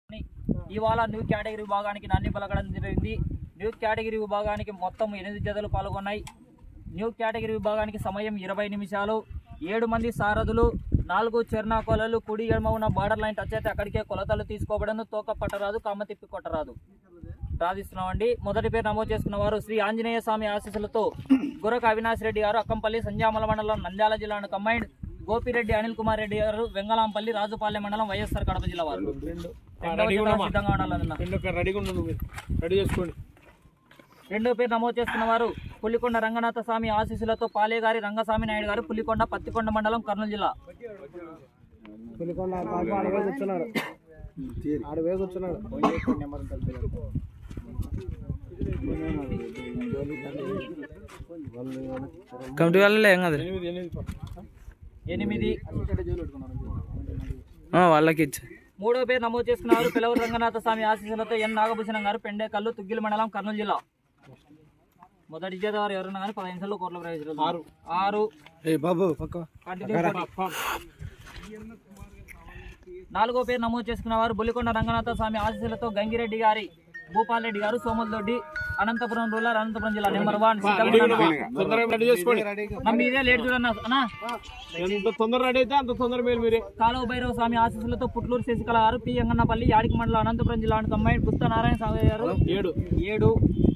ఇవాళ new category విభాగానికి నాణ్య పలకడం జరిగింది న్యూ కేటగిరీ విభాగానికి మొత్తం ఎనిమిది జతలు పాల్గొన్నాయి న్యూ కేటగిరీ విభాగానికి సమయం ఇరవై నిమిషాలు ఏడు మంది సారథులు నాలుగు చెర్నా కొలలు కుడి ఎడమ ఉన్న బార్డర్ లైన్ టచ్ అయితే అక్కడికే కొలతలు తీసుకోబడను తోక పట్టరాదు కామ తిప్పి కొట్టరాదు ప్రార్థిస్తున్నామండి మొదటి పేరు నమోదు చేసుకున్న వారు శ్రీ ఆంజనేయ స్వామి ఆశీస్సులతో గురక అవినాష్ రెడ్డి గారు అక్కంపల్లి సంజామల మండలం నంద్యాల జిల్లాను కంబైండ్ గోపిరెడ్డి అనిల్ కుమార్ రెడ్డి గారు వెంగళంపల్లి రాజుపాలెం మండలం వైఎస్ఆర్ కడప జిల్లా వారు రెండవ జిల్లా సిద్ధంగా ఉండాలన్న రెండు రెడీగా ఉండండి మీరు రెడీ చేసుకోండి రెండో పేరు నమోదు చేసుకున్న వారు పులికొండ రంగనాథ స్వామి ఆశీస్సులతో పాలేగారి రంగస్వామి నాయుడు గారు పులికొండ పత్తికొండ మండలం కర్నూలు జిల్లా పులికొండ పాప ఆడ వేసి వచ్చున్నాడు ఆడ వేసి వచ్చున్నాడు కమిటీ వాళ్ళే ఏం కదా ఎనిమిది ఎనిమిది పాప. ఎనిమిది వాళ్ళకి ఇచ్చు మూడో పేరు నమోదు చేసుకున్న వారు పిలవరు రంగనాథ స్వామి ఆశీస్సులతో ఎన్ నాగభూషణం గారు పెండేకల్లు తుగ్గిల మండలం కర్నూలు జిల్లా మొదటి చేత వారు ఎవరన్నా కానీ పదిహేను సార్లు కోట్ల ప్రవేశాలు ఆరు ఆరు ఏ బాబు పక్క కంటిన్యూ నాలుగో పేరు నమోదు చేసుకున్న వారు బొలికొండ రంగనాథ స్వామి ఆశీస్సులతో గంగిరెడ్డి గారి భూపాల్ రెడ్డి గారు సోమల్దొడ్డి అనంతపురం రూరల్ అనంతపురం జిల్లా నెంబర్ వన్ తొందరగా రెడీ చేసుకోండి మీదే లేట్ చూడన్న అన్నా ఎంత తొందర రెడీ అయితే అంత తొందర మేలు మీరే కాలువ భైరవ స్వామి ఆశీస్సులతో పుట్లూరు శశికళ గారు పి అంగన్నపల్లి యాడికి మండలం అనంతపురం జిల్లా కంబైన్ పుస్త నారాయణ స్వామి గారు ఏడు ఏడు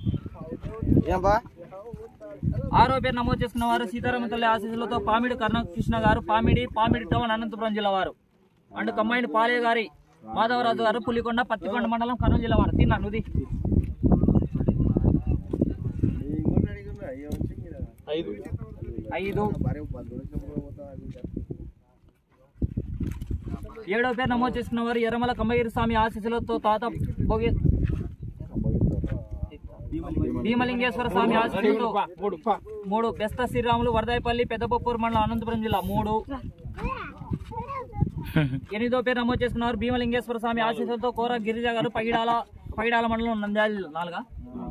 ఆరో పేరు నమోదు చేసుకున్న వారు సీతారామ తల్లి ఆశీస్సులతో పామిడి కృష్ణ గారు పామిడి పామిడి టౌన్ అనంతపురం జిల్లా వారు అండ్ కంబైండ్ పాలే గారి మాధవరాజు గారు పులికొండ పత్తికొండ మండలం కర్నూలు జిల్లా వారు తిన్నా నుది ఐదు ఐదు ఏడో పేరు నమోదు చేసుకున్న వారు ఎర్రమల కంబగిరి స్వామి ఆశీస్సులతో తాత భోగి భీమలింగేశ్వర స్వామి ఆశీస్సులతో పా, మూడు పా. మూడు బెస్త శ్రీరాములు వరదాయపల్లి పెద్దపప్పూరు మండలం అనంతపురం జిల్లా మూడు ఎనిమిదో పేరు నమోదు చేసుకున్నారు భీమలింగేశ్వర స్వామి ఆశీస్సులతో కోర గిరిజ గారు పైడాల పైడాల మండలం నంద్యాల జిల్లా నాలుగా